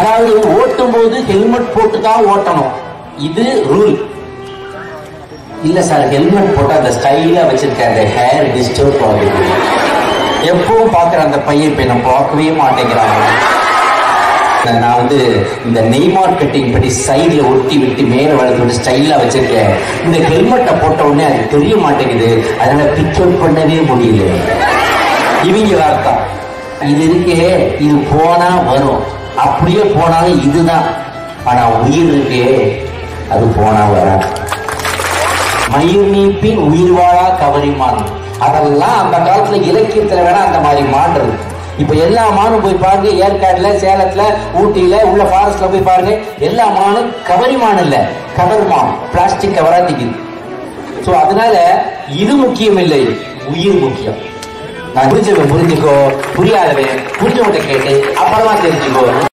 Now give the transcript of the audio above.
அதாவது ஓட்டும் போது ஹெல்மெட் போட்டு தான் ஓட்டணும் இது ரூல் இல்ல சார் ஹெல்மெட் போட்டு அந்த ஸ்டைலா வச்சிருக்க அந்த ஹேர் டிஸ்டர்ப் ஆகுது எப்பவும் பாக்குற அந்த பையன் இப்ப என்ன பார்க்கவே மாட்டேங்கிறாங்க நான் வந்து இந்த நெய்மார் கட்டிங் படி சைடுல ஒட்டி விட்டு மேல வளர்த்து விட்டு ஸ்டைலா வச்சிருக்கேன் இந்த ஹெல்மெட்டை போட்ட உடனே அது தெரிய மாட்டேங்குது அதனால பிக் அவுட் பண்ணவே முடியல இவங்க வார்த்தா இது இருக்கே இது போனா வரும் அப்படியே போனாலும் இதுதான் ஆனா உயிர் இருக்கே அது போனா வராது மயிர் நீப்பின் உயிர் வாழா கவரிமான் அதெல்லாம் அந்த காலத்துல இலக்கியத்துல வேணா அந்த மாதிரி மான் இருக்கு இப்ப எல்லா மானும் போய் பாருங்க ஏற்காடுல சேலத்துல ஊட்டியில உள்ள ஃபாரஸ்ட்ல போய் பாருங்க எல்லா மானும் கவரிமான் இல்ல கவர்மான் பிளாஸ்டிக் கவரா நிக்குது சோ அதனால இது முக்கியம் இல்லை உயிர் முக்கியம் நான் புரிஞ்சவன் புரிஞ்சுக்கோ புரியாதவன் புரிஞ்சவன்கிட்ட கேட்டு அப்புறமா தெரிஞ்சுக்கோ